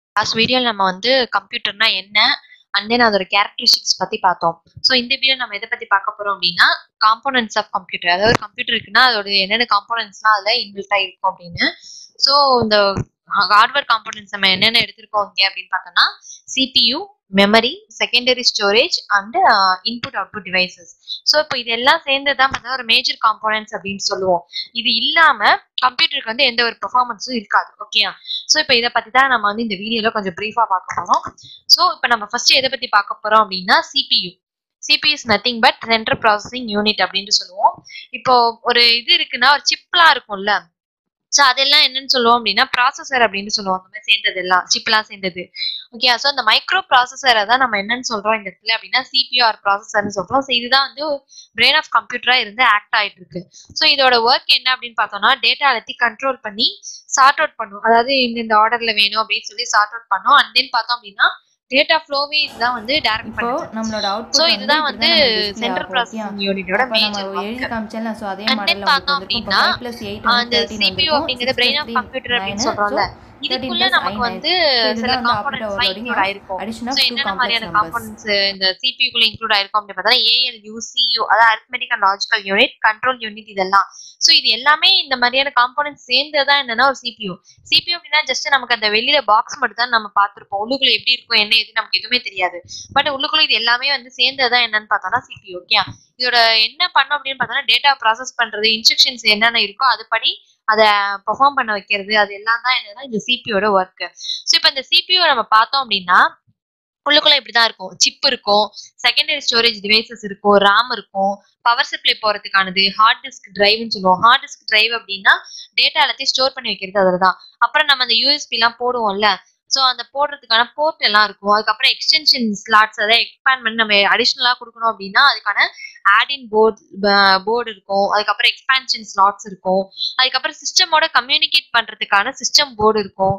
Last வீடியோல நம்ம வந்து கம்ப்யூட்டர்னா என்ன அண்ட் தென் அதோட கேரக்டரிஸ்டிக்ஸ் பத்தி பார்த்தோம் ஸோ இந்த வீடியோ நம்ம எதை பத்தி பார்க்க போறோம் அப்படின்னா காம்போனன்ட்ஸ் ஆஃப் கம்ப்யூட்டர் அதாவது கம்ப்யூட்டர் இருக்குன்னா அதோட என்னென்ன காம்போனன்ட்ஸ்லாம் அதுல இன்பில்ட்டா இருக்கும் அப்படின்னு ஸோ இந்த ஹார்ட்வேர் காம்போனன்ட்ஸ் நம்ம என்னென்ன எடுத்திருக்கோம் இங்கே அப்படின்னு பார்த்தோம்னா CPU memory secondary storage and input output devices so இப்போ இது எல்லாம் சேர்ந்து தான் பார்த்தா ஒரு மேஜர் காம்போனன்ட்ஸ் அப்படின்னு சொல்லுவோம் இது இல்லாம கம்ப்யூட்டருக்கு வந்து எந்த ஒரு பெர்ஃபார்மன்ஸும் இருக்காது ஓகேயா ஸோ இப்போ இதை பத்தி தான் நம்ம வந்து இந்த வீடியோல கொஞ்சம் ப்ரீஃபா பார்க்க போறோம் ஸோ இப்போ நம்ம ஃபர்ஸ்ட் எதை பத்தி பார்க்க போறோம் அப்படின்னா CPU CP is nothing but central processing unit அப்படின்னு சொல்லுவோம் இப்போ ஒரு இது இருக்குன்னா ஒரு சிப்லாம் இருக்கும்ல ஸோ அதெல்லாம் என்னன்னு சொல்லுவோம் அப்படின்னா ப்ராசஸர் அப்படின்னு சொல்லுவோம் அந்த மாதிரி சேர்ந்தது எல்லாம் சிப்லாம் சேர்ந்தது ஓகே ஸோ அந்த மைக்ரோ ப்ராசஸரை தான் நம்ம என்னன்னு சொல்றோம் இந்த இடத்துல அப்படின்னா சிபிஆர் ப்ராசஸர்னு சொல்றோம் ஸோ இதுதான் வந்து பிரெயின் ஆஃப் கம்ப்யூட்டரா இருந்து ஆக்ட் ஆயிட்டு இருக்கு ஸோ இதோட ஒர்க் என்ன அப்படின்னு பார்த்தோம்னா டேட்டா எல்லாத்தையும் கண்ட்ரோல் பண்ணி சார்ட் அவுட் பண்ணும் அதாவது இந்த இந்த ஆர்டர்ல வேணும் அப்படின்னு சொல்லி சார்ட் அவுட் பண்ணும் அண்ட் தென் பார்த்தோம் அப்படின்னா டேட்டா ஃப்ளோவே இதுதான் வந்து டைரக்ட் இப்போ பண்ணுது நம்மளோட ஸோ அவுட்புட் இதுதான் வந்து சென்ட்ரல் ப்ராசஸிங் யூனிட்டோட அப்ப நம்ம மேஜர் எழுதி காமிச்சல சோ அதே And then மாடல்ல பார்த்தோம் உங்களுக்கு அப்படின்னா, வந்திருக்கும் 5 plus 8 அந்த வந்து 13 சிபியூ வந்திருக்கும். அப்படிங்கிறது பிரெயின் ஆஃப் 63 கம்ப்யூட்டர் அப்படின்னு 9 சொல்றோம்ல so இதுக்குள்ள plus நமக்கு I9. வந்து So சில இதுதான் வந்து காம்போனன்ட்ஸ் operator wording இன்க்ளூட் ஆயிருக்கும் addition of ஸோ two என்னென்ன complex மாதிரியான numbers காம்போனன்ட்ஸ் இந்த சிபியூக்குள்ள இன்க்ளூட் ஆயிருக்கும் அப்படின்னு பார்த்தா ஏஎல்யூ சியூ அதாவது arithmetic and logical unit control unit இதெல்லாம் ஸோ இது எல்லாமே இந்த மாதிரியான காம்போனன்ட்ஸ் சேர்ந்ததான் என்னன்னா ஒரு சிபியூ சிபியூ அப்படின்னா ஜஸ்ட் நமக்கு அந்த வெளியில பாக்ஸ் மட்டும் தான் நம்ம பார்த்திருப்போம் உள்ளுக்குள்ள எப்படி இருக்கும் என்ன எது நமக்கு எதுவுமே தெரியாது பட் உள்ளுக்குள்ள இது எல்லாமே வந்து சேர்ந்ததான் என்னன்னு பார்த்தோம்னா சிபியூ ஓகே இதோட என்ன பண்ணும் அப்படின்னு பார்த்தோம்னா டேட்டா ப்ராசஸ் பண்றது இன்ஸ்ட்ரக்ஷன்ஸ் என்னென்ன இருக்கோ அதுபடி அதை பெர்ஃபார்ம் பண்ண வைக்கிறது அது எல்லாம் தான் என்னன்னா இந்த சிபியோட ஒர்க் ஸோ இப்போ இந்த சிபியூ நம்ம பார்த்தோம் அப்படின்னா உள்ளுக்குள்ள இப்படிதான் இருக்கும் சிப் இருக்கும் செகண்டரி ஸ்டோரேஜ் டிவைசஸ் இருக்கும் ரேம் இருக்கும் பவர் சப்ளை போறதுக்கானது ஹார்ட் டிஸ்க் டிரைவ்னு சொல்லுவோம் ஹார்ட் டிஸ்க் டிரைவ் அப்படின்னா டேட்டா எல்லாத்தையும் ஸ்டோர் பண்ணி வைக்கிறது அதில் தான் அப்புறம் நம்ம அந்த யூஎஸ்பி எல்லாம் போடுவோம்ல ஸோ அந்த போடுறதுக்கான போர்ட் எல்லாம் இருக்கும் அதுக்கப்புறம் எக்ஸ்டென்ஷன் ஸ்லாட்ஸ் அதை எக்ஸ்பேண்ட் பண்ணி நம்ம அடிஷ்னலாக கொடுக்கணும் அப்படின்னா அதுக்கான ஆடின் போர்ட் போர்டு இருக்கும் அதுக்கப்புறம் எக்ஸ்பான்ஷன் ஸ்லாட்ஸ் இருக்கும் அதுக்கப்புறம் சிஸ்டமோட கம்யூனிகேட் பண்றதுக்கான சிஸ்டம் போர்டு இருக்கும்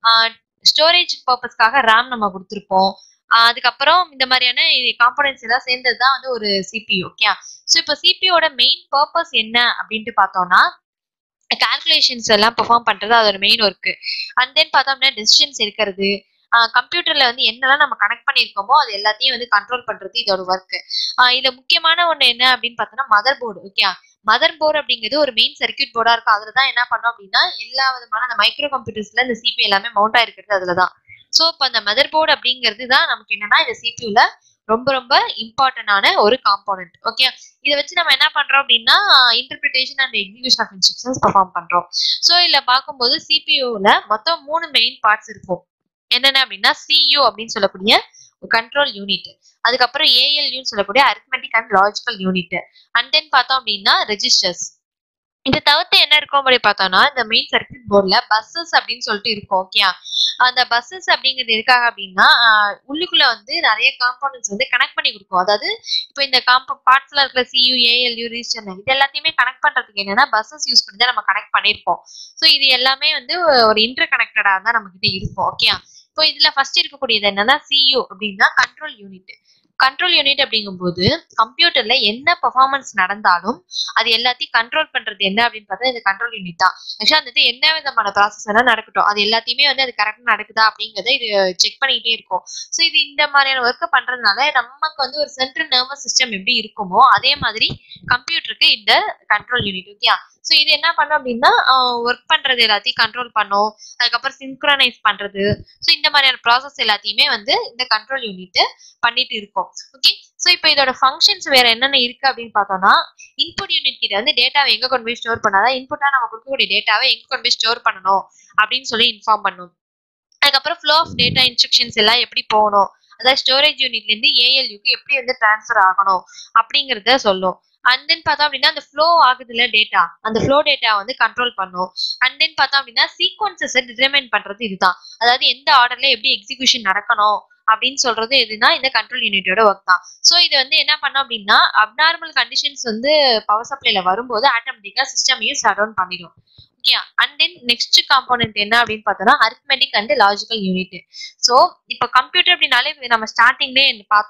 ஸ்டோரேஜ் பர்பஸ்க்காக ரேம் நம்ம கொடுத்துருப்போம் ஆஹ் அதுக்கப்புறம் இந்த மாதிரியான காம்போனன்ட்ஸ் எல்லாம் சேர்ந்தது தான் வந்து ஒரு சிபியூ ஓகே ஸோ இப்போ சிபியோட மெயின் பர்பஸ் என்ன அப்படின்ட்டு பார்த்தோம்னா கால்குலேஷன்ஸ் எல்லாம் பெர்ஃபார்ம் பண்றது அதோட மெயின் ஒர்க் அண்ட் தென் பார்த்தோம் அப்படின்னா டெசிஷன்ஸ் எடுக்கிறது கம்ப்யூட்டர்ல வந்து என்னெல்லாம் நம்ம கனெக்ட் பண்ணியிருக்கோமோ அது எல்லாத்தையும் வந்து கண்ட்ரோல் பண்றது இதோட ஒர்க் இதுல முக்கியமான ஒண்ணு என்ன அப்படின்னு பார்த்தோம்னா mother board okay mother board அப்படிங்கிறது ஒரு மெயின் சர்க்கியூட் போர்டா இருக்கும் அதுல தான் என்ன பண்ணோம் அப்படின்னா எல்லா விதமான அந்த மைக்ரோ கம்ப்யூட்டர்ஸ்ல இந்த சிபி எல்லாமே மவுண்ட் ஆயிருக்கிறது அதுல தான் ஸோ இப்போ அந்த மதர் போர்டு அப்படிங்கிறது தான் நமக்கு என்னன்னா இந்த சிபியூல ரொம்ப ரொம்ப இம்பார்ட்டன்டான ஒரு காம்போனன்ட் ஓகே இதை வச்சு நம்ம என்ன பண்றோம் அப்படின்னா interpretation and execution of instructions perform பண்றோம் ஸோ இதுல பார்க்கும்போது சிபியூல மொத்தம் மூணு மெயின் பார்ட்ஸ் இருக்கும் என்னென்ன அப்படின்னா சியூ அப்படின்னு சொல்லக்கூடிய கண்ட்ரோல் யூனிட் அதுக்கப்புறம் ஏஎல்யூன்னு சொல்லக்கூடிய arithmetic and logical unit and then பார்த்தோம் அப்படின்னா ரெஜிஸ்டர்ஸ் இதை தவிர்த்து என்ன இருக்கும் அப்படி பார்த்தோம்னா இந்த மெயின் சர்க்கியூட் போர்டில் பஸ்ஸஸ் அப்படின்னு சொல்லிட்டு இருக்கும் ஓகே அந்த பஸ்ஸஸ் அப்படிங்கிறது எதுக்காக அப்படின்னா உள்ளுக்குள்ள வந்து நிறைய காம்பவுண்ட்ஸ் வந்து கனெக்ட் பண்ணி கொடுக்கும் அதாவது இப்போ இந்த காம்ப பார்ட்ஸ்ல இருக்கிற சியூ ஏஎல்யூ ரிஜிஸ்டர் இது எல்லாத்தையுமே கனெக்ட் பண்றதுக்கு என்னன்னா பஸ்ஸஸ் யூஸ் பண்ணி தான் நம்ம கனெக்ட் பண்ணியிருப்போம் ஸோ இது எல்லாமே வந்து ஒரு இன்டர் கனெக்டடா தான் நம்ம கிட்ட இருக்கும் ஓகே இப்போ இதுல ஃபர்ஸ்ட் இருக்கக்கூடியது என்னன்னா சியூ அப்படின்னா கண்ட்ரோல் யூனிட் கண்ட்ரோல் யூனிட் அப்படிங்கும்போது கம்ப்யூட்டர்ல என்ன பெர்ஃபார்மன்ஸ் நடந்தாலும் அது எல்லாத்தையும் கண்ட்ரோல் பண்றது என்ன அப்படின்னு பார்த்தா இந்த கண்ட்ரோல் யூனிட் தான் ஆக்சுவலா அந்த என்ன விதமான ப்ராசஸ் வேணா நடக்கட்டும் அது எல்லாத்தையுமே வந்து அது கரெக்டா நடக்குதா அப்படிங்கறத இது செக் பண்ணிக்கிட்டே இருக்கும் ஸோ இது இந்த மாதிரியான ஒர்க்கை பண்றதுனால நமக்கு வந்து ஒரு சென்ட்ரல் நர்வஸ் சிஸ்டம் எப்படி இருக்குமோ அதே மாதிரி கம்ப்யூட்டருக்கு இந்த கண்ட்ரோல் யூனிட் ஓகே ஸோ இது என்ன பண்ணும் அப்படின்னா ஒர்க் பண்றது எல்லாத்தையும் கண்ட்ரோல் பண்ணும் அதுக்கப்புறம் சிங்க்ரனைஸ் பண்றது ஸோ இந்த மாதிரியான ப்ராசஸ் எல்லாத்தையுமே வந்து இந்த கண்ட்ரோல் யூனிட் பண்ணிட்டு இருக்கும் ஓகே ஸோ இப்போ இதோட ஃபங்க்ஷன்ஸ் வேற என்னென்ன இருக்கு அப்படின்னு பார்த்தோம்னா இன்புட் யூனிட் கிட்ட வந்து டேட்டாவை எங்க கொண்டு போய் ஸ்டோர் பண்ணாதான் இன்புட்டா நம்ம கொடுக்கக்கூடிய டேட்டாவை எங்க கொண்டு போய் ஸ்டோர் பண்ணணும் அப்படின்னு சொல்லி இன்ஃபார்ம் பண்ணும் அதுக்கப்புறம் ஃப்ளோ ஆஃப் டேட்டா இன்ஸ்ட்ரக்ஷன்ஸ் எல்லாம் எப்படி போகணும் அதாவது ஸ்டோரேஜ் யூனிட்ல இருந்து ஏஎல்யூக்கு எப்படி வந்து டிரான்ஸ்ஃபர் ஆகணும் அப்படிங்கறத சொல்லும் அண்ட் தென் பார்த்தோம் அப்படின்னா அந்த ஃப்ளோ ஆகுதுல டேட்டா அந்த ஃப்ளோ டேட்டா வந்து கண்ட்ரோல் பண்ணும் அண்ட் தென் பார்த்தோம் அப்படின்னா சீக்வன்சஸை டிட்டர்மைன் பண்றது இதுதான் அதாவது எந்த ஆர்டர்ல எப்படி எக்ஸிகியூஷன் நடக்கணும் அப்படின்னு சொல்றது எதுனா இந்த கண்ட்ரோல் யூனிட்டோட ஒர்க் தான் ஸோ இது வந்து என்ன பண்ணோம் அப்படின்னா அப்நார்மல் கண்டிஷன்ஸ் வந்து பவர் சப்ளைல வரும்போது ஆட்டோமேட்டிக்கா சிஸ்டமையும் ஷட் டவுன் பண்ணிடும் okay and then next component என்ன அப்படின்னு பார்த்தோம்னா arithmetic and logical unit so இப்போ கம்ப்யூட்டர் அப்படின்னாலே நம்ம ஸ்டார்டிங்லேயே பார்த்தோம்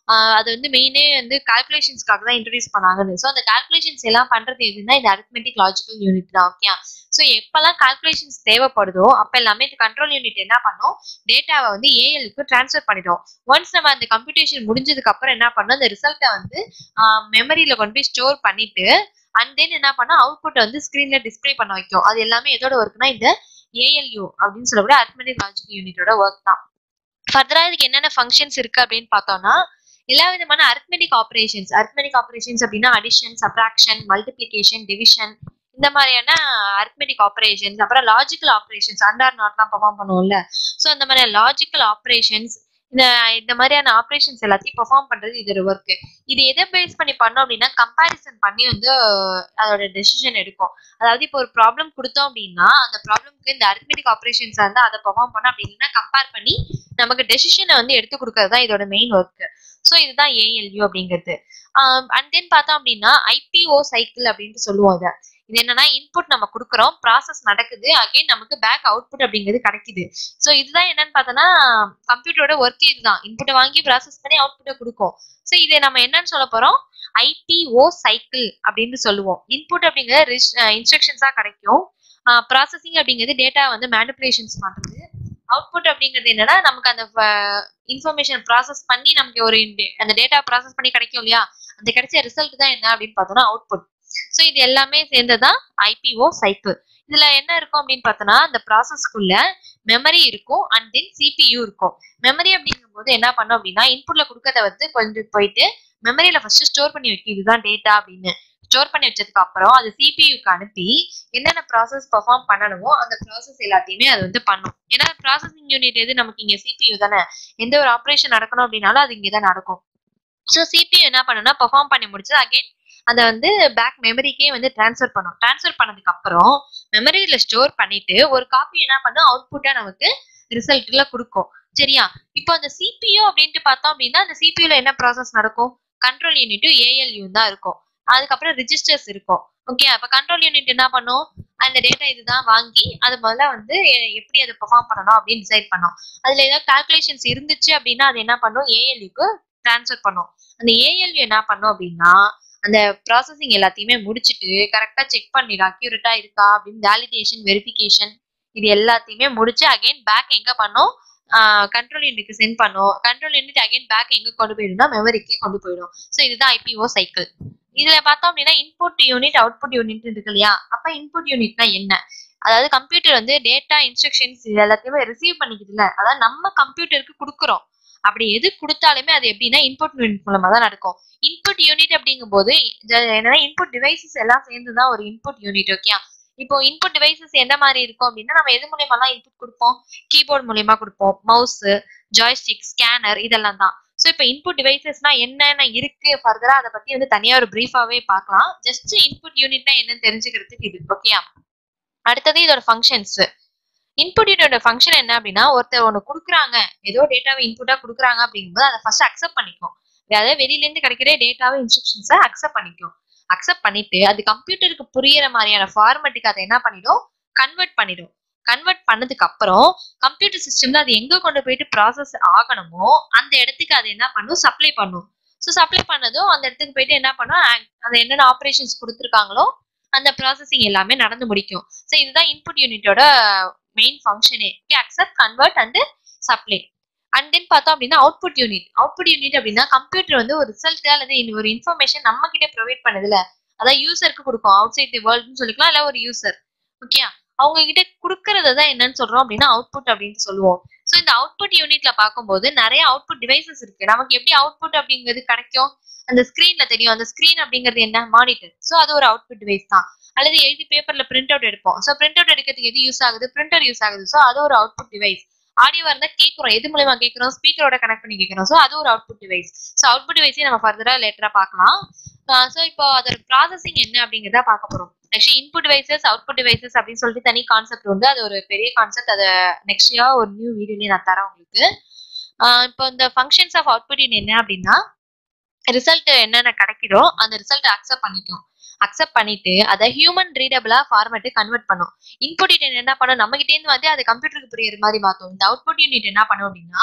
அது வந்து மெயினே வந்து கால்குலேஷன்ஸ்க்காக தான் இன்ட்ரடியூஸ் பண்ணாங்கன்னு ஸோ அந்த கால்குலேஷன்ஸ் எல்லாம் பண்றது எதுன்னா இந்த அரித்மெட்டிக் லாஜிக்கல் யூனிட் தான் ஓகே ஸோ எப்பெல்லாம் கால்குலேஷன்ஸ் தேவைப்படுதோ அப்ப எல்லாமே இந்த கண்ட்ரோல் யூனிட் என்ன பண்ணும் டேட்டாவை வந்து ஏஎலுக்கு ட்ரான்ஸ்ஃபர் பண்ணிடும் ஒன்ஸ் நம்ம அந்த கம்ப்யூட்டேஷன் முடிஞ்சதுக்கு அப்புறம் என்ன பண்ணோம் அந்த ரிசல்ட்டை வந்து மெமரியில கொண்டு போய் ஸ்டோர் பண்ணிட்டு அண்ட் தென் என்ன பண்ணா அவுட்புட் வந்து ஸ்கிரீன்ல டிஸ்பிளே பண்ண வைக்கும் அது எல்லாமே எதோட ஒர்க்னா இந்த ஏஎல்யூ அப்படின்னு சொல்லக்கூடிய அரித்மெட்டிக் லாஜிக்கல் யூனிட்டோட ஒர்க் தான் ஃபர்தரா இதுக்கு என்னென்ன ஃபங்க்ஷன்ஸ் இருக்கு அப்படின்னு பார்த்தோம்னா எல்லா விதமான அரித்மெட்டிக் ஆப்ரேஷன்ஸ் அரித்மெட்டிக் ஆப்ரேஷன்ஸ் அப்படின்னா அடிஷன் சப்ராக்ஷன் மல்டிப்ளிகேஷன் டிவிஷன் இந்த மாதிரியான அரித்மெட்டிக் ஆப்ரேஷன்ஸ் அப்புறம் லாஜிக்கல் ஆப்ரேஷன்ஸ் அண்டார் நாட்லாம் பெர்ஃபார்ம் பண்ணுவோம்ல ஸோ அந்த மாதிரி லாஜிக்கல் ஆப்ரேஷன்ஸ் இந்த இந்த மாதிரியான ஆப்ரேஷன்ஸ் எல்லாத்தையும் பெர்ஃபார்ம் பண்றது இதோட ஒர்க் இது எதை பேஸ் பண்ணி பண்ணோம் அப்படின்னா கம்பாரிசன் பண்ணி வந்து அதோட டெசிஷன் எடுக்கும் அதாவது இப்போ ஒரு ப்ராப்ளம் கொடுத்தோம் அப்படின்னா அந்த ப்ராப்ளம்க்கு இந்த அரித்மெட்டிக் ஆப்ரேஷன்ஸ் வந்து அதை பெர்ஃபார்ம் பண்ணோம் அப்படின்னா கம்பேர் பண்ணி நமக்கு டெசிஷனை வந்து எடுத்து கொடுக்கறது தான் இதோட மெயின் ஒர்க் ஸோ இதுதான் ஏஎல்யூ அப்படிங்கிறது அண்ட் தென் பார்த்தோம் அப்படின்னா ஐபிஓ சைக்கிள் அப்படின்ட்டு சொல்லுவோம் இதை இது என்னன்னா இன்புட் நம்ம கொடுக்குறோம் ப்ராசஸ் நடக்குது அகைன் நமக்கு பேக் அவுட்புட் அப்படிங்கிறது கிடைக்குது ஸோ இதுதான் என்னன்னு பார்த்தோன்னா கம்ப்யூட்டரோட ஒர்க்கே இதுதான் இன்புட்டை வாங்கி ப்ராசஸ் பண்ணி அவுட்புட்டை கொடுக்கும் ஸோ இதை நம்ம என்னன்னு சொல்ல போறோம் ஐபிஓ சைக்கிள் அப்படின்னு சொல்லுவோம் இன்புட் அப்படிங்கிறது இன்ஸ்ட்ரக்ஷன்ஸா கிடைக்கும் ப்ராசஸிங் அப்படிங்கிறது டேட்டா வந்து மேனிப்புலேஷன்ஸ் பண்றது அவுட்புட் அப்படிங்கிறது என்னன்னா நமக்கு அந்த இன்ஃபர்மேஷன் ப்ராசஸ் பண்ணி நமக்கு ஒரு அந்த டேட்டா ப்ராசஸ் பண்ணி கிடைக்கும் இல்லையா அந்த கிடைச்ச ரிசல்ட் தான் என்ன அப்படின்னு பார்த்தோம்னா அவுட்புட் ஸோ இது எல்லாமே சேர்ந்ததான் ஐபிஓ சைக்கிள் இதுல என்ன இருக்கும் அப்படின்னு பார்த்தோம்னா அந்த ப்ராசஸ்க்குள்ள மெமரி இருக்கும் அண்ட் தென் சிபியூ இருக்கும் மெமரி அப்படிங்கும் போது என்ன பண்ணும் அப்படின்னா இன்புட்ல கொடுக்கறத வந்து கொஞ்சம் போயிட்டு மெமரியில ஃபர்ஸ்ட் ஸ்டோர் பண்ணி வைக்கும் இதுதான் டேட்டா அப்படின்னு ஸ்டோர் பண்ணி வச்சதுக்கு அப்புறம் அது சிபியூக்கு அனுப்பி என்னென்ன ப்ராசஸ் பெர்ஃபார்ம் பண்ணணுமோ அந்த ப்ராசஸ் எல்லாத்தையுமே அது வந்து பண்ணும் ஏன்னா ப்ராசஸிங் யூனிட் எது நமக்கு இங்க சிபியூ தானே எந்த ஒரு ஆப்ரேஷன் நடக்கணும் அப்படின்னாலும் அது இங்கே தான் நடக்கும் ஸோ சிபியூ என்ன பண்ணுன்னா பெர்ஃபார்ம் பண்ணி முடிச்சு அகைன் அதை வந்து பேக் மெமரிக்கே வந்து டிரான்ஸ்ஃபர் பண்ணும் டிரான்ஸ்ஃபர் பண்ணதுக்கு அப்புறம் மெமரியில ஸ்டோர் பண்ணிட்டு ஒரு காப்பி என்ன பண்ணும் அவுட்புட்டா நமக்கு ரிசல்ட்ல கொடுக்கும் சரியா இப்போ அந்த சிபியூ அப்படின்ட்டு பார்த்தோம் அப்படின்னா அந்த சிபியூல என்ன ப்ராசஸ் நடக்கும் கண்ட்ரோல் யூனிட்டும் ஏஎல்யூ தான் இருக்கும் அதுக்கப்புறம் ரிஜிஸ்டர்ஸ் இருக்கும் ஓகே அப்ப கண்ட்ரோல் யூனிட் என்ன பண்ணும் அந்த டேட்டா இதுதான் வாங்கி அது முதல்ல வந்து எப்படி அதை பெர்ஃபார்ம் பண்ணணும் அப்படின்னு டிசைட் பண்ணும் அதுல ஏதாவது கால்குலேஷன்ஸ் இருந்துச்சு அப்படின்னா அது என்ன பண்ணும் ஏஎல்யூக்கு டிரான்ஸ்ஃபர் பண்ணும் அந்த ஏஎல்யூ என்ன பண்ணும் அப்படின்னா அந்த ப்ராசஸிங் எல்லாத்தையுமே முடிச்சுட்டு கரெக்டா செக் பண்ணிடும் அக்யூரேட்டா இருக்கா அப்படின்னு வேலிடேஷன் வெரிஃபிகேஷன் இது எல்லாத்தையுமே முடிச்சு அகைன் பேக் எங்க பண்ணும் கண்ட்ரோல் யூனிட்க்கு சென்ட் பண்ணும் கண்ட்ரோல் யூனிட் அகைன் பேக் எங்க கொண்டு போயிடும்னா மெமரிக்கு கொண்டு போயிடும் ஸோ இதுதான் ஐபிஓ சைக்கிள் இதுல பார்த்தோம் அப்படின்னா இன்புட் யூனிட் அவுட்புட் யூனிட் இருக்கு இல்லையா அப்ப இன்புட் யூனிட்னா என்ன அதாவது கம்ப்யூட்டர் வந்து டேட்டா இன்ஸ்ட்ரக்ஷன்ஸ் இது எல்லாத்தையுமே ரிசீவ் பண்ணிக்குது இல்ல அதாவது நம்ம கம்ப்யூட்டருக்கு கொடுக்குறோம் அப்படி எது கொடுத்தாலுமே அது எப்படின்னா இன்புட் யூனிட் மூலமா தான் நடக்கும் இன்புட் யூனிட் அப்படிங்கும் போது என்னன்னா இன்புட் டிவைசஸ் எல்லாம் சேர்ந்துதான் ஒரு இன்புட் யூனிட் ஓகே இப்போ இன்புட் டிவைசஸ் எந்த மாதிரி இருக்கும் அப்படின்னா நம்ம எது மூலியமா இன்புட் கொடுப்போம் கீபோர்ட் மூலியமா கொடுப்போம் மவுஸ் ஜாய்ஸ்டிக் ஸ்கேனர் இதெல்லாம் தான் ஸோ இப்போ இன்புட் டிவைசஸ்னா என்னென்ன இருக்கு ஃபர்தரா அதை பத்தி வந்து தனியா ஒரு பிரீஃபாவே பார்க்கலாம் ஜஸ்ட் இன்புட் யூனிட்னா என்னன்னு தெரிஞ்சுக்கிறதுக்கு இது ஓகே அடுத்தது இதோட ஃபங்க்ஷன்ஸ் இன்புட் யூனிட்டோட ஃபங்க்ஷன் என்ன அப்படின்னா ஒருத்தர் ஒன்று கொடுக்குறாங்க ஏதோ டேட்டாவை இன்புட்டா கொடுக்குறாங்க அப்படிங்கும்போது அதை ஃபர்ஸ்ட் அக்செப்ட் பண்ணிக்கும் அதாவது வெளியில இருந்து கிடைக்கிற டேட்டாவை இன்ஸ்ட்ரக்ஷன்ஸை அக்செப்ட் பண்ணிக்கும் அக்செப்ட் பண்ணிட்டு அது கம்ப்யூட்டருக்கு புரியிற மாதிரியான ஃபார்மேட்டுக்கு அதை என்ன பண்ணிடும் கன்வெர்ட் பண்ணிடும் கன்வெர்ட் பண்ணதுக்கு அப்புறம் கம்ப்யூட்டர் சிஸ்டம்ல அது எங்க கொண்டு போயிட்டு ப்ராசஸ் ஆகணுமோ அந்த இடத்துக்கு அது என்ன பண்ணும் சப்ளை பண்ணும் ஸோ சப்ளை பண்ணதும் அந்த இடத்துக்கு போயிட்டு என்ன பண்ணும் அந்த என்னென்ன ஆப்ரேஷன்ஸ் கொடுத்துருக்காங்களோ அந்த ப்ராசஸிங் எல்லாமே நடந்து முடிக்கும் ஸோ இதுதான் இன்புட் யூனிட்டோட மெயின் ஃபங்க்ஷனே accept convert and supply and then பார்த்தோம் அப்படின்னா அவுட்புட் யூனிட் அவுட்புட் யூனிட் அப்படின்னா கம்ப்யூட்டர் வந்து ஒரு ரிசல்ட் அல்லது ஒரு இன்ஃபர்மேஷன் நம்ம கிட்ட ப்ரொவைட் பண்ணுதுல அதான் யூசருக்கு கொடுக்கும் அவுட் சைட் தி வேர்ல்டுன்னு சொல்லிக்கலாம் இல்ல ஒரு யூசர் ஓகே அவங்க கிட்ட கொடுக்கறது தான் என்னன்னு சொல்றோம் அப்படின்னா அவுட்புட் அப்படின்னு சொல்லுவோம் ஸோ இந்த அவுட்புட் யூனிட்ல பார்க்கும்போது நிறைய அவுட்புட் டிவைசஸ் இருக்கு நமக்கு எப்படி அவுட்புட் அப்படிங்கிறது கிடைக்கும் அந்த ஸ்கிரீன்ல தெரியும் அந்த ஸ்கிரீன் அப்படிங்கிறது என்ன மானிட்டர் ஸோ அது ஒரு அவுட்புட் டிவைஸ் தான் அல்லது எழுதி பேப்பர்ல பிரிண்ட் அவுட் எடுப்போம் ஸோ பிரிண்ட் அவுட் எடுக்கிறதுக்கு எது யூஸ் ஆகுது பிரிண்டர் யூஸ் ஆகுது ஸோ அது ஒரு அவுட்புட் டிவைஸ் ஆடியோ இருந்தா கேட்கிறோம் எது மூலயமா கேட்கிறோம் ஸ்பீக்கரோட கனெக்ட் பண்ணி கேட்கிறோம் ஸோ அது ஒரு அவுட்புட் டிவைஸ் ஸோ அவுட்புட் டிவைஸே நம்ம ஃபர்தரா லேட்டரா பார்க்கலாம் ஸோ இப்போ அதோட ப்ராசஸிங் என்ன அப்படிங்கிறத பார்க்க போறோம் actually input devices output devices அப்படின்னு சொல்லிட்டு தனி கான்செப்ட் வந்து அது ஒரு பெரிய கான்செப்ட் அதை நெக்ஸ்ட் இயர் ஒரு நியூ வீடியோலயே நான் தரேன் உங்களுக்கு இப்போ இந்த ஃபங்க்ஷன்ஸ் ஆஃப் அவுட்புட் என்ன அப்படின்னா ரிசல்ட் என்னென்ன கிடைக்குதோ அந்த ரிசல்ட் அக்செப்ட் பண்ணிக்கும் அக்செப்ட் பண்ணிட்டு அதை ஹியூமன் ரீடபிளா ஃபார்மேட்டு கன்வெர்ட் பண்ணும் இன்புட் யூனிட் என்ன பண்ணும் நம்ம கிட்டே இருந்து வந்து அது கம்ப்யூட்டருக்கு புரியுற மாதிரி மாத்தும் இந்த அவுட்புட் யூனிட் என்ன பண்ணும் அப்படின்னா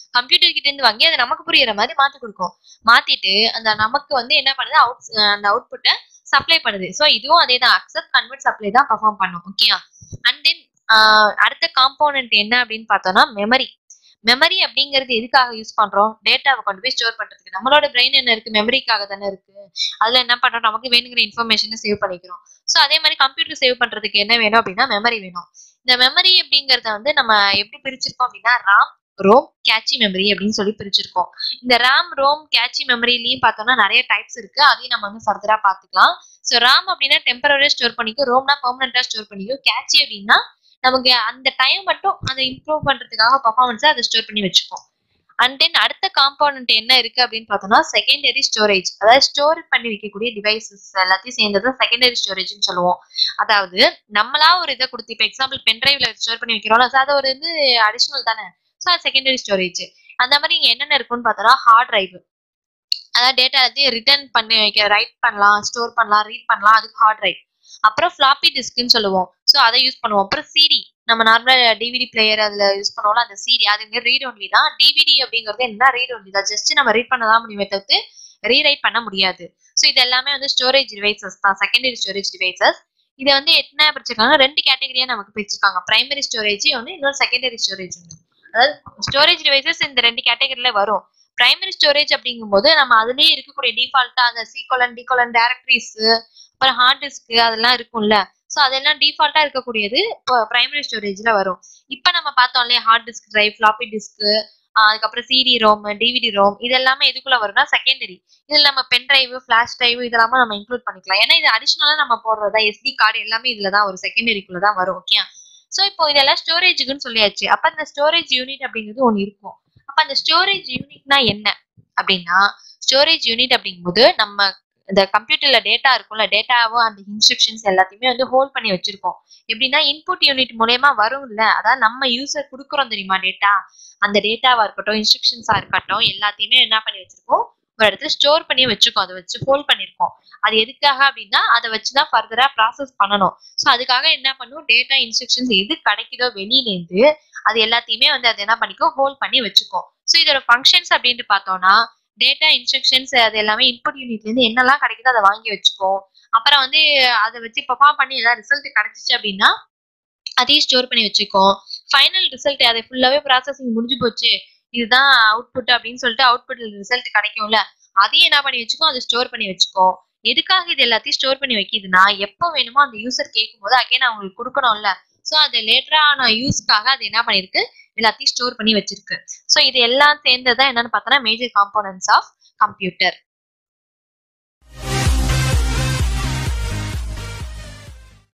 கம்ப்யூட்டர் கிட்ட இருந்து வாங்கி அதை நமக்கு புரியுற மாதிரி மாத்தி கொடுக்கும் மாத்திட்டு அந்த நமக்கு வந்து என்ன பண்ணுது அவுட் அந்த அவுட்புட்டை சப்ளை பண்ணுது ஸோ இதுவும் அதே தான் அக்செப்ட் கன்வெர்ட் சப்ளை தான் பர்ஃபார்ம் பண்ணும் ஓகேயா அண்ட் தென் அடுத்த காம்போனன்ட் என்ன அப்படின்னு பார்த்தோம்னா மெமரி மெமரி அப்படிங்கிறது எதுக்காக யூஸ் பண்றோம் டேட்டாவை கொண்டு போய் ஸ்டோர் பண்றதுக்கு நம்மளோட பிரெயின் என்ன இருக்கு மெமரிக்காக தானே இருக்கு அதுல என்ன பண்றோம் நமக்கு வேணுங்கிற இன்ஃபர்மேஷனை சேவ் பண்ணிக்கிறோம் ஸோ அதே மாதிரி கம்ப்யூட்டர் சேவ் பண்றதுக்கு என்ன வேணும் அப்படின்னா மெமரி வேணும் இந்த மெமரி அப்படிங்கறத வந்து நம்ம எப்படி பிரிச்சிருக்கோம் அப்படின்னா ராம் ரோம் கேட்சி மெமரி அப்படின்னு சொல்லி பிரிச்சிருக்கோம் இந்த ரேம் ரோம் கேட்சி மெமரிலையும் பார்த்தோம்னா நிறைய டைப்ஸ் இருக்கு அதையும் நம்ம வந்து ஃபர்தரா பார்த்துக்கலாம் ஸோ ராம் அப்படின்னா டெம்பரரியா ஸ்டோர் பண்ணிக்கும் ரோம்னா பெர்மனண்டா ஸ்டோர் பண்ணிக்கும் கேட்சி அப்படின்னா நமக்கு அந்த டைம் மட்டும் அதை இம்ப்ரூவ் பண்றதுக்காக பர்ஃபார்மன்ஸை அதை ஸ்டோர் பண்ணி வச்சுக்கோம் அண்ட் தென் அடுத்த காம்போனன்ட் என்ன இருக்கு அப்படின்னு பார்த்தோம்னா செகண்டரி ஸ்டோரேஜ் அதாவது ஸ்டோர் பண்ணி வைக்கக்கூடிய டிவைசஸ் எல்லாத்தையும் சேர்ந்தது செகண்டரி ஸ்டோரேஜ்னு சொல்லுவோம் அதாவது நம்மளா ஒரு இதை கொடுத்து இப்போ எக்ஸாம்பிள் பென்ட்ரைவ்ல ஸ்டோர் பண்ணி வைக்கிறோம்ல so அது ஒரு வந்து அடிஷனல் தானே ஸோ அது செகண்டரி ஸ்டோரேஜ் அந்த மாதிரி இங்க என்னென்ன இருக்குன்னு பார்த்தோம்னா ஹார்ட் டிரைவ் அதாவது டேட்டா எல்லாத்தையும் ரிட்டர்ன் பண்ணி வைக்க ரைட் பண்ணலாம் ஸ்டோர் பண்ணலாம் ரீட் பண்ணலாம் அதுக்கு ஹார்ட் டிரைவ் அப்புறம் ஃபிளாப்பி டிஸ்க்னு சொல்லுவோம் ஸோ அதை யூஸ் பண்ணுவோம் அப்புறம் சிடி நம்ம நார்மலா டிவிடி பிளேயர் அதுல யூஸ் பண்ணுவோம்ல அந்த சிடி அது ரீட் ஒன்லி தான் டிவிடி அப்படிங்கிறது என்ன ரீட் ஒன்லி தான் ஜஸ்ட் நம்ம ரீட் பண்ண தான் முடியுமே தவிர்த்து ரீரைட் பண்ண முடியாது ஸோ இது எல்லாமே வந்து ஸ்டோரேஜ் டிவைசஸ் தான் செகண்டரி ஸ்டோரேஜ் டிவைசஸ் இதை வந்து என்ன பிரிச்சிருக்காங்க ரெண்டு கேட்டகரியா நமக்கு பிரிச்சிருக்காங்க பிரைமரி ஸ்டோரேஜ் ஒன்று இன்னொரு செகண்டரி ஸ்டோரேஜ் ஒன்று அதாவது ஸ்டோரேஜ் டிவைசஸ் இந்த ரெண்டு கேட்டகரியில வரும் பிரைமரி ஸ்டோரேஜ் அப்படிங்கும்போது நம்ம அதுலயே இருக்கக்கூடிய டிஃபால்ட்டா அந்த சீகோலன் டிகோலன் டேரக்டரிஸ் அப்புறம் ஹார்ட் டிஸ்க் அதெல்லாம் இருக்கும்ல ஸோ அதெல்லாம் டிஃபால்ட்டா இருக்கக்கூடியது இப்போ பிரைமரி ஸ்டோரேஜ்ல வரும் இப்போ நம்ம பார்த்தோம் இல்லையா hard disk drive floppy disk அதுக்கப்புறம் சிடி ரோம் டிவிடி ரோம் இது எல்லாமே எதுக்குள்ள வரும்னா செகண்டரி இதுல நம்ம பென் டிரைவ் ஃபிளாஷ் டிரைவ் இதெல்லாமே நம்ம இன்க்ளூட் பண்ணிக்கலாம் ஏன்னா இது அடிஷனலா நம்ம போடுறதா எஸ்டி கார்டு எல்லாமே இதுல தான் ஒரு செகண்டரிக்குள்ள தான் வரும் ஓகே ஸோ இப்போ இதெல்லாம் ஸ்டோரேஜுக்குன்னு சொல்லியாச்சு அப்ப அந்த ஸ்டோரேஜ் யூனிட் அப்படிங்கிறது ஒன்று இருக்கும் அப்ப அந்த ஸ்டோரேஜ் யூனிட்னா என்ன அப்படின்னா ஸ்டோரேஜ் யூனிட் அப்படிங்கும்போது நம்ம இந்த கம்ப்யூட்டர்ல டேட்டா இருக்கும்ல டேட்டாவும் அந்த இன்ஸ்ட்ரக்ஷன்ஸ் எல்லாத்தையுமே வந்து ஹோல்ட் பண்ணி வச்சிருக்கோம் எப்படின்னா இன்புட் யூனிட் மூலயமா வரும்ல அதாவது நம்ம யூசர் கொடுக்குறோம் தெரியுமா டேட்டா அந்த டேட்டாவா இருக்கட்டும் இன்ஸ்ட்ரக்ஷன்ஸா இருக்கட்டும் எல்லாத்தையுமே என்ன பண்ணி வச்சிருக்கோம் ஒரு இடத்துல ஸ்டோர் பண்ணி வச்சிருக்கோம் அதை வச்சு ஹோல்ட் பண்ணிருக்கோம் அது எதுக்காக அப்படின்னா அதை வச்சுதான் ஃபர்தரா ப்ராசஸ் பண்ணணும் ஸோ அதுக்காக என்ன பண்ணும் டேட்டா இன்ஸ்ட்ரக்ஷன்ஸ் எது கிடைக்குதோ வெளியிலேருந்து அது எல்லாத்தையுமே வந்து அது என்ன பண்ணிக்கோ ஹோல்ட் பண்ணி வச்சுக்கோம் ஸோ இதோட ஃபங்க்ஷன்ஸ் அப்படின்ட்டு பார்த்தோம்னா டேட்டா இன்ஸ்ட்ரக்ஷன்ஸ் அது எல்லாமே இன்புட் யூனிட்ல இருந்து என்னெல்லாம் கிடைக்குதோ அதை வாங்கி வச்சுக்கோம் அப்புறம் வந்து அதை வச்சு பெர்ஃபார்ம் பண்ணி ஏதாவது ரிசல்ட் கிடைச்சிச்சு அப்படின்னா அதையும் ஸ்டோர் பண்ணி வச்சுக்கோம் ஃபைனல் ரிசல்ட் அதை ஃபுல்லாவே ப்ராசஸிங் முடிஞ்சு போச்சு இதுதான் அவுட்புட் அப்படின்னு சொல்லிட்டு அவுட்புட் ரிசல்ட் கிடைக்கும்ல அதையும் என்ன பண்ணி வச்சுக்கோ அதை ஸ்டோர் பண்ணி வச்சுக்கோ எதுக்காக இது எல்லாத்தையும் ஸ்டோர் பண்ணி வைக்கிதுன்னா எப்போ வேணுமோ அந்த யூசர் கேட்கும் போது அகைன் அவங்களுக்கு கொடுக்கணும்ல ஸோ அது லேட்டரான யூஸ்க்காக அது என்ன பண்ணிருக்கு எல்லாத்தையும் ஸ்டோர் பண்ணி வச்சிருக்கு ஸோ இது எல்லாம் சேர்ந்ததான் என்னன்னு பார்த்தோன்னா மேஜர் காம்போனன்ட்ஸ் ஆஃப் கம்ப்யூட்டர்